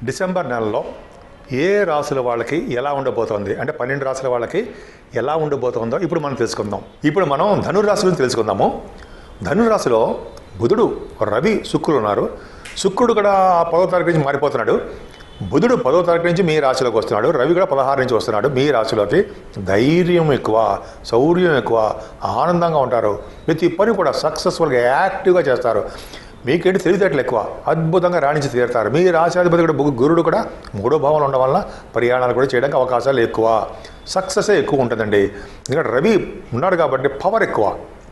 December నెలలో ఏ రాసుల వాళ్ళకి ఎలా ఉండబోతోంది అంటే పన్నెండు రాసుల వాళ్ళకి ఎలా ఉండబోతోందో ఇప్పుడు మనం తెలుసుకుందాం ఇప్పుడు మనం ధనురాశి గురించి తెలుసుకుందాము ధనురాశిలో బుధుడు రవి శుక్రులు ఉన్నారు శుక్రుడు కూడా పదో తారీఖు నుంచి మారిపోతున్నాడు బుధుడు పదో తారీఖు నుంచి మీ రాశిలోకి వస్తున్నాడు రవి కూడా పదహారు నుంచి వస్తున్నాడు మీ రాశిలోకి ధైర్యం ఎక్కువ శౌర్యం ఎక్కువ ఆనందంగా ఉంటారు ప్రతి పని కూడా సక్సెస్ఫుల్గా యాక్టివ్గా చేస్తారు మీకేంటి తెలివితేటలు ఎక్కువ అద్భుతంగా రాణించి తీరుతారు మీ రాశాధిపతి కూడా గు- గురుడు కూడా మూడో భావంలో ఉండడం వల్ల ప్రయాణాలు కూడా చేయడానికి అవకాశాలు ఎక్కువ సక్సెసే ఎక్కువ ఉంటుందండి ఎందుకంటే రవి ఉన్నాడు కాబట్టి పవర్ ఎక్కువ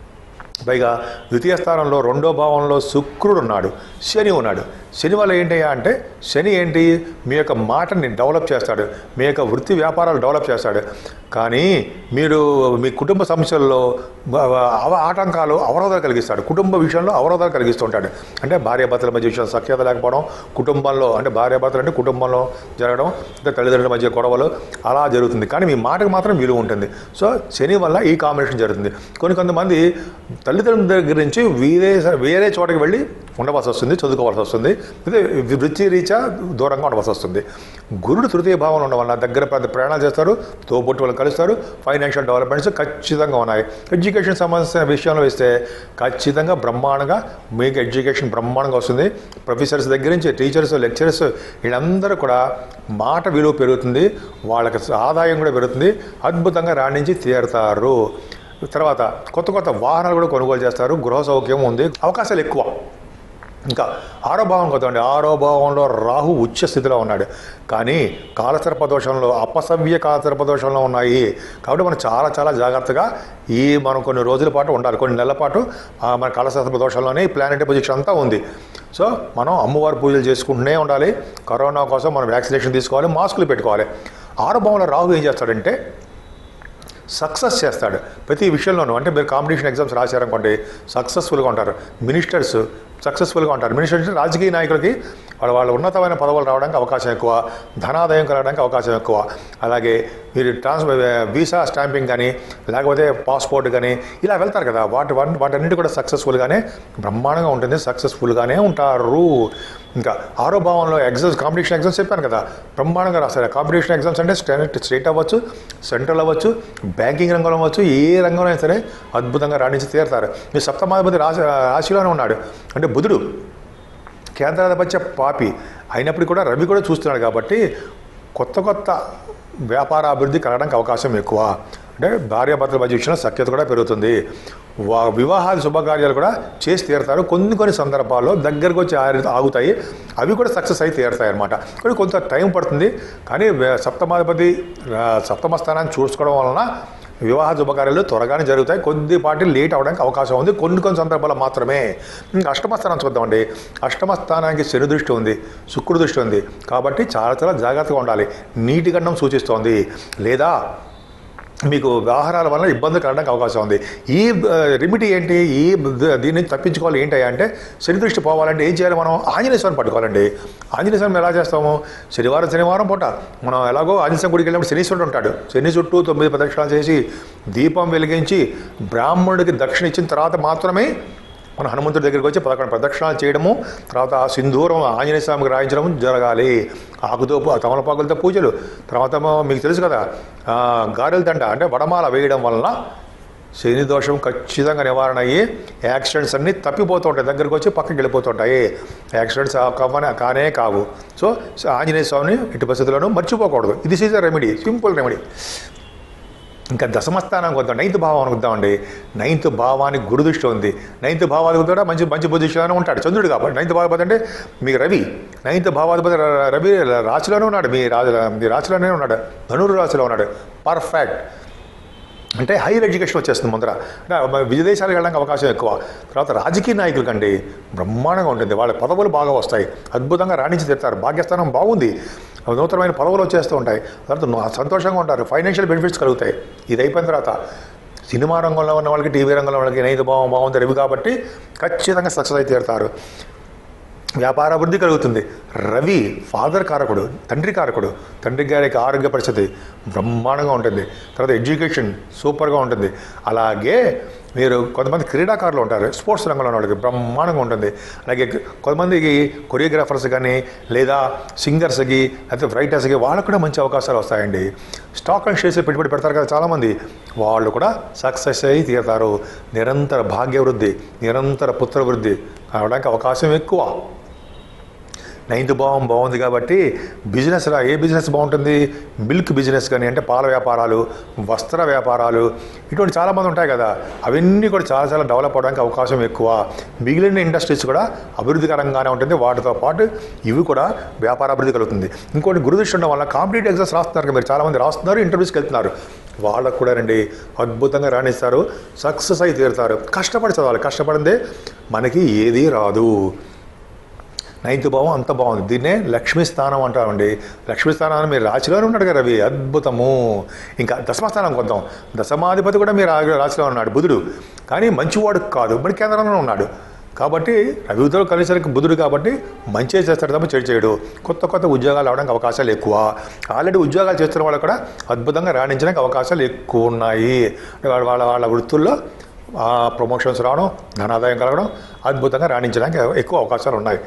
పైగా ద్వితీయ స్థానంలో రెండో భావంలో శుక్రుడు ఉన్నాడు శని ఉన్నాడు శని వల్ల ఏంటయ్యా అంటే శని ఏంటి మీ యొక్క మాటని డెవలప్ చేస్తాడు మీ యొక్క వృత్తి వ్యాపారాలు డెవలప్ చేస్తాడు కానీ మీరు మీ కుటుంబ సమస్యల్లో బ- అవ ఆటంకాలు అవరోధాలు కలిగిస్తాడు కుటుంబ విషయంలో అవరోధాలు కలిగిస్తుంటాడు అంటే భార్యాభర్తల మధ్య విషయం సఖ్యత లేకపోవడం కుటుంబంలో అంటే భార్యాభర్తలు అంటే కుటుంబంలో జరగడం అంటే తల్లిదండ్రుల మధ్య గొడవలు అలా జరుగుతుంది కానీ మీ మాటకు మాత్రం విలువ ఉంటుంది సో శని వల్ల ఈ కాంబినేషన్ జరుగుతుంది కొన్ని కొంతమంది తల్లిదండ్రుల దగ్గర నుంచి వేరే వేరే చోటకి వెళ్ళి ఉండవలసి వస్తుంది చదువుకోవాల్సి వస్తుంది ఇది వృత్తి రీత్యా దూరంగా ఉండవలసి వస్తుంది గురుడు తృతీయ భావంలో ఉండడం వల్ల దగ్గర పెద్ద ప్రయాణాలు చేస్తారు తోబొట్టు వాళ్ళు కలుస్తారు ఫైనాన్షియల్ డెవలప్మెంట్స్ ఖచ్చితంగా ఉన్నాయి ఎడ్యుకేషన్ సంబంధించిన విషయంలో ఇస్తే ఖచ్చితంగా బ్రహ్మాండంగా మీకు ఎడ్యుకేషన్ బ్రహ్మాండంగా వస్తుంది ప్రొఫెసర్స్ దగ్గర నుంచి టీచర్స్ లెక్చరర్స్ వీళ్ళందరూ కూడా మాట విలువ పెరుగుతుంది వాళ్ళకి ఆదాయం కూడా పెరుగుతుంది అద్భుతంగా రాణించి తీరుతారు తర్వాత కొత్త కొత్త వాహనాలు కూడా కొనుగోలు చేస్తారు గృహ సౌఖ్యం ఉంది అవకాశాలు ఎక్కువ ఇంకా ఆరో భావం కొద్దండి ఆరో భావంలో రాహు ఉచ్చ స్థితిలో ఉన్నాడు కానీ కాలసర్ప దోషంలో అపసవ్య కాలసర్ప దోషంలో ఉన్నాయి కాబట్టి మనం చాలా చాలా జాగ్రత్తగా ఈ మనం కొన్ని రోజుల పాటు ఉండాలి కొన్ని నెలల పాటు ఆ, మన కాలసర్ప దోషంలోనే ఈ ప్లానెట్ పొజిషన్ అంతా ఉంది సో మనం అమ్మవారి పూజలు చేసుకుంటూనే ఉండాలి కరోనా కోసం మనం వ్యాక్సినేషన్ తీసుకోవాలి మాస్కులు పెట్టుకోవాలి ఆరో భావంలో రాహు ఏం చేస్తాడంటే సక్సెస్ చేస్తాడు ప్రతి విషయంలోనూ అంటే మీరు కాంపిటీషన్ ఎగ్జామ్స్ రాశారనుకోండి సక్సెస్ఫుల్గా ఉంటారు మినిస్టర్స్ సక్సెస్ఫుల్గా ఉంటారు మినిస్టర్స్ రాజకీయ నాయకులకి వాళ్ళ వాళ్ళ ఉన్నతమైన పదవులు రావడానికి అవకాశం ఎక్కువ ధనాదాయం కలగడానికి అవకాశం ఎక్కువ అలాగే మీరు ట్రాన్స్ వీసా స్టాంపింగ్ కానీ లేకపోతే పాస్పోర్ట్ కానీ ఇలా వెళ్తారు కదా వాటి వాటి వాటన్నిటి కూడా సక్సెస్ఫుల్గానే బ్రహ్మాండంగా ఉంటుంది సక్సెస్ఫుల్గానే ఉంటారు ఇంకా ఆరో భావంలో ఎగ్జామ్స్ కాంపిటీషన్ ఎగ్జామ్స్ చెప్పాను కదా బ్రహ్మాండంగా రాస్తారు కాంపిటీషన్ ఎగ్జామ్స్ అంటే స్టేట్ స్టేట్ అవ్వచ్చు సెంట్రల్ అవ్వచ్చు బ్యాంకింగ్ రంగంలో అవ్వచ్చు ఏ రంగంలో అయినా సరే అద్భుతంగా రాణించి తీరుతారు మీ సప్తమాధిపతి రాశి రాశిలోనే ఉన్నాడు అంటే బుధుడు కేంద్రాధిపత్య పాపి అయినప్పటికీ కూడా రవి కూడా చూస్తున్నాడు కాబట్టి కొత్త కొత్త వ్యాపార అభివృద్ధి కలగడానికి అవకాశం ఎక్కువ అంటే భార్యాభర్తల మధ్య విషయంలో సఖ్యత కూడా పెరుగుతుంది వా వివాహాది శుభకార్యాలు కూడా చేసి తీరుతారు కొన్ని కొన్ని సందర్భాల్లో దగ్గరకు వచ్చి ఆరి- ఆగుతాయి అవి కూడా సక్సెస్ అయి తీరుతాయి అనమాట కానీ కొంత టైం పడుతుంది కానీ వే- సప్తమాధిపతి ఆ, సప్తమ స్థానాన్ని చూసుకోవడం వలన వివాహ శుభకార్యాలు త్వరగానే జరుగుతాయి కొద్దిపాటి లేట్ అవడానికి అవకాశం ఉంది కొన్ని కొన్ని సందర్భాల్లో మాత్రమే ఇంకా అష్టమ స్థానం చూద్దామండి అష్టమ స్థానానికి శని దృష్టి ఉంది శుక్రుడు దృష్టి ఉంది కాబట్టి చాలా చాలా జాగ్రత్తగా ఉండాలి నీటి గండం సూచిస్తోంది లేదా మీకు వ్యవహారాల వల్ల ఇబ్బంది కలగడానికి అవకాశం ఉంది ఈ రెమిడీ ఏంటి ఈ ద- దీన్ని తప్పించుకోవాలి ఏంటి అంటే శని దృష్టి పోవాలంటే ఏం చేయాలి మనం ఆంజనేయ స్వామిని పట్టుకోవాలండి ఆంజనేయ స్వామి ఎలా చేస్తాము శనివారం శనివారం పూట మనం ఎలాగో ఆంజనేయ స్వామి గుడికి వెళ్ళినప్పుడు శనీశ్వరుడు ఉంటాడు శని చుట్టూ తొమ్మిది ప్రదక్షిణాలు చేసి దీపం వెలిగించి బ్రాహ్మణుడికి దక్షిణ ఇచ్చిన తర్వాత మాత్రమే మన హనుమంతుడి దగ్గరికి వచ్చి పదకొండు ప్రదక్షిణాలు చేయడము తర్వాత ఆ సింధూరం ఆంజనేయ స్వామికి రాయించడం జరగాలి ఆకుతో పూ- తమలపాకులతో పూజలు తర్వాత ఏమో మీకు తెలుసు కదా ఆ, గారెల దండ అంటే వడమాల వేయడం వలన శని దోషం ఖచ్చితంగా నివారణ అయ్యి యాక్సిడెంట్స్ అన్నీ తప్పిపోతూ ఉంటాయి దగ్గరికి వచ్చి పక్కకి వెళ్ళిపోతుంటాయి యాక్సిడెంట్స్ కవ్వనే కానే కావు సో సో ఆంజనేయ స్వామిని ఎట్టి పరిస్థితుల్లోనూ మర్చిపోకూడదు ఇది ఈజ్ రెమెడీ సింపుల్ రెమెడీ ఇంకా దశమస్థానానికి వద్దాం నైన్త్ భావానికి వద్దామండి నైన్త్ భావానికి గురుదృష్టి ఉంది నైన్త్ భావాధిపతి కూడా మంచి మంచి పొజిషన్లోనే ఉంటాడు చంద్రుడు కాబట్టి నైన్త్ భావాధిపతి అంటే మీకు రవి నైన్త్ భావాధిపతి ర- రవి రాశిలోనే ఉన్నాడు మీ రాజు మీ రాశిలోనే ఉన్నాడు ధనురు రాశిలో ఉన్నాడు పర్ఫెక్ట్ అంటే హైయర్ ఎడ్యుకేషన్ వచ్చేస్తుంది ముందర అంటే మ- విదేశాలకు వెళ్ళడానికి అవకాశం ఎక్కువ తర్వాత రాజకీయ నాయకులకండి బ్రహ్మాండంగా ఉంటుంది వాళ్ళ పదవులు బాగా వస్తాయి అద్భుతంగా రాణించి తీరుతారు భాగ్యస్థానం బాగుంది నూతనమైన పదవులు వచ్చేస్తూ ఉంటాయి తర్వాత ను- సంతోషంగా ఉంటారు ఫైనాన్షియల్ బెనిఫిట్స్ కలుగుతాయి ఇది అయిపోయిన తర్వాత సినిమా రంగంలో ఉన్న వాళ్ళకి టీవీ రంగంలో ఉన్న వాళ్ళకి నైదు భావం బాగుంది రవి కాబట్టి ఖచ్చితంగా సక్సెస్ అయి తీరుతారు వ్యాపార అభివృద్ధి కలుగుతుంది రవి ఫాదర్ కారకుడు తండ్రి కారకుడు తండ్రి గారికి ఆరోగ్య పరిస్థితి బ్రహ్మాండంగా ఉంటుంది తర్వాత ఎడ్యుకేషన్ సూపర్గా ఉంటుంది అలాగే మీరు కొంతమంది క్రీడాకారులు ఉంటారు స్పోర్ట్స్ రంగంలో ఉన్న వాళ్ళకి బ్రహ్మాండంగా ఉంటుంది అలాగే కొంతమందికి కొరియోగ్రాఫర్స్ కానీ లేదా సింగర్స్కి లేకపోతే రైటర్స్కి వాళ్ళకు కూడా మంచి అవకాశాలు వస్తాయండి స్టాక్ అండ్ షేర్స్ పెట్టుబడి పెడతారు కదా చాలామంది వాళ్ళు కూడా సక్సెస్ అయ్యి తీరుతారు నిరంతర భాగ్యవృద్ధి నిరంతర పుత్రవృద్ధి కావడానికి అవకాశం ఎక్కువ నైన్త్ భావం బాగుంది కాబట్టి బిజినెస్ రా ఏ బిజినెస్ బాగుంటుంది మిల్క్ బిజినెస్ కానీ అంటే పాల వ్యాపారాలు వస్త్ర వ్యాపారాలు ఇటువంటి చాలామంది ఉంటాయి కదా అవన్నీ కూడా చాలా చాలా డెవలప్ అవడానికి అవకాశం ఎక్కువ మిగిలిన ఇండస్ట్రీస్ కూడా అభివృద్ధికరంగానే ఉంటుంది వాటితో పాటు ఇవి కూడా వ్యాపార అభివృద్ధి కలుగుతుంది ఇంకోటి గురుదృష్టి ఉండడం వల్ల కాంపిటేటివ్ ఎగ్జామ్స్ రాస్తున్నారు కదా మీరు చాలామంది రాస్తున్నారు ఇంటర్వ్యూస్కి వెళ్తున్నారు వాళ్ళకు కూడా రండి అద్భుతంగా రాణిస్తారు సక్సెస్ అయి తీరుతారు కష్టపడి చదవాలి కష్టపడిందే మనకి ఏదీ రాదు నైన్త్ భావం అంత బాగుంది దీన్నే లక్ష్మీ స్థానం అంటామండి లక్ష్మీ స్థానాన్ని మీరు రాశిలోనే ఉన్నాడు కదా రవి అద్భుతము ఇంకా దశమస్థానం కొందాం దశమాధిపతి కూడా మీరు ఆ రాశిలో ఉన్నాడు బుధుడు కానీ మంచివాడు కాదు మరి కేంద్రంలో ఉన్నాడు కాబట్టి రవితో కలిసరికి బుధుడు కాబట్టి మంచి చేస్తాడు తప్ప చెడు చేయడు కొత్త కొత్త ఉద్యోగాలు రావడానికి అవకాశాలు ఎక్కువ ఆల్రెడీ ఉద్యోగాలు చేస్తున్న వాళ్ళు కూడా అద్భుతంగా రాణించడానికి అవకాశాలు ఎక్కువ ఉన్నాయి అంటే వాళ్ళ వాళ్ళ వాళ్ళ వృత్తుల్లో ప్రమోషన్స్ రావడం ధనాదాయం కలగడం అద్భుతంగా రాణించడానికి ఎక్కువ అవకాశాలు ఉన్నాయి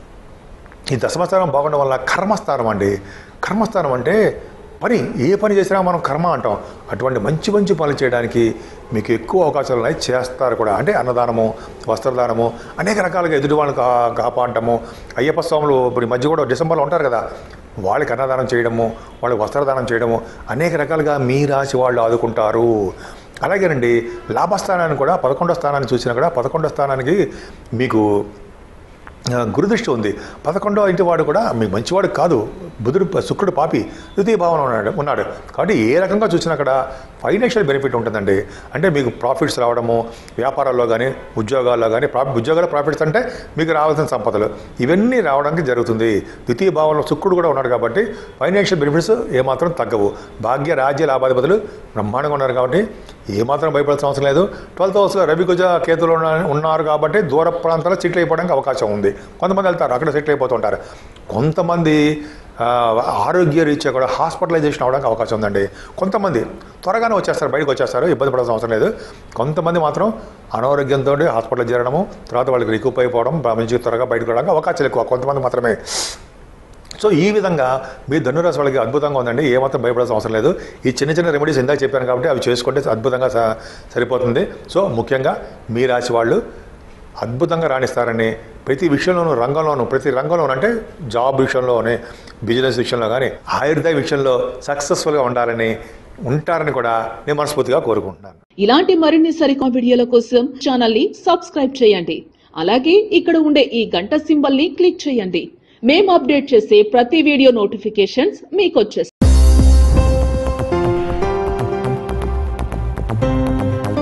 ఈ దశమస్థానం బాగుండడం వల్ల కర్మస్థానం అండి కర్మస్థానం అంటే పని ఏ పని చేసినా మనం కర్మ అంటాం అటువంటి మంచి మంచి పనులు చేయడానికి మీకు ఎక్కువ అవకాశాలు ఉన్నాయి చేస్తారు కూడా అంటే అన్నదానము వస్త్రదానము అనేక రకాలుగా ఎదుటి వాళ్ళని కా కాపాడటము అయ్యప్ప స్వాములు ఇప్పుడు ఈ మధ్య కూడా డిసెంబర్లో ఉంటారు కదా వాళ్ళకి అన్నదానం చేయడము వాళ్ళకి వస్త్రదానం చేయడము అనేక రకాలుగా మీ రాశి వాళ్ళు ఆదుకుంటారు అలాగేనండి లాభస్థానాన్ని కూడా పదకొండో స్థానాన్ని చూసినా కూడా పదకొండో స్థానానికి మీకు ఆ, గురుదృష్టి ఉంది పదకొండో ఇంటి వాడు కూడా మీకు మంచివాడు కాదు బుధుడు శుక్రుడు పాపి ద్వితీయ భావన ఉన్నాడు ఉన్నాడు కాబట్టి ఏ రకంగా చూసినా అక్కడ ఫైనాన్షియల్ బెనిఫిట్ ఉంటుందండి అంటే మీకు ప్రాఫిట్స్ రావడము వ్యాపారాల్లో కానీ ఉద్యోగాల్లో కానీ ప్రాఫిట్ ఉద్యోగాల ప్రాఫిట్స్ అంటే మీకు రావాల్సిన సంపదలు ఇవన్నీ రావడానికి జరుగుతుంది ద్వితీయ భావంలో శుక్రుడు కూడా ఉన్నాడు కాబట్టి ఫైనాన్షియల్ బెనిఫిట్స్ ఏమాత్రం తగ్గవు భాగ్య రాజ్య లాభాధిపతులు బ్రహ్మాండంగా ఉన్నారు కాబట్టి ఏమాత్రం భయపడాల్సిన అవసరం లేదు ట్వెల్త్ హౌస్లో రవి కుజ కేతులు ఉన్న- ఉన్నారు కాబట్టి దూర ప్రాంతాల్లో సెటిల్ అయిపోవడానికి అవకాశం ఉంది కొంతమంది వెళ్తారు అక్కడ సెటిల్ అయిపోతుంటారు కొంతమంది ఆ, ఆరోగ్య రీత్యా కూడా హాస్పిటలైజేషన్ అవడానికి అవకాశం ఉందండి కొంతమంది త్వరగానే వచ్చేస్తారు బయటకు వచ్చేస్తారు ఇబ్బంది పడాల్సిన అవసరం లేదు కొంతమంది మాత్రం అనారోగ్యంతో హాస్పిటల్ చేరడము తర్వాత వాళ్ళకి రికూప్ అయిపోవడం మంచిగా త్వరగా బయటకు రావడానికి అవకాశాలు ఎక్కువ కొంతమంది మాత్రమే సో ఈ విధంగా మీ ధనురాశి వాళ్ళకి అద్భుతంగా ఉందండి ఏమాత్రం భయపడాల్సిన అవసరం లేదు ఈ చిన్న చిన్న రెమెడీస్ ఇందాక చెప్పాను కాబట్టి అవి చేసుకుంటే అద్భుతంగా స- సరిపోతుంది సో ముఖ్యంగా మీ రాశి వాళ్ళు అద్భుతంగా రాణిస్తారని ప్రతి విషయంలోనూ రంగంలోనూ ప్రతి రంగంలోనూ అంటే జాబ్ విషయంలోనే బిజినెస్ విషయంలో కానీ ఆయుర్దాయ విషయంలో సక్సెస్ఫుల్గా ఉండాలని ఉంటారని కూడా నేను మనస్ఫూర్తిగా కోరుకుంటున్నాను ఇలాంటి మరిన్ని సరికొత్త వీడియోల కోసం ఛానల్ ని సబ్స్క్రైబ్ చేయండి అలాగే ఇక్కడ ఉండే ఈ గంట సింబల్ ని క్లిక్ చేయండి మేము అప్డేట్ చేసే ప్రతి వీడియో నోటిఫికేషన్స్ మీకు వచ్చేస్తాయి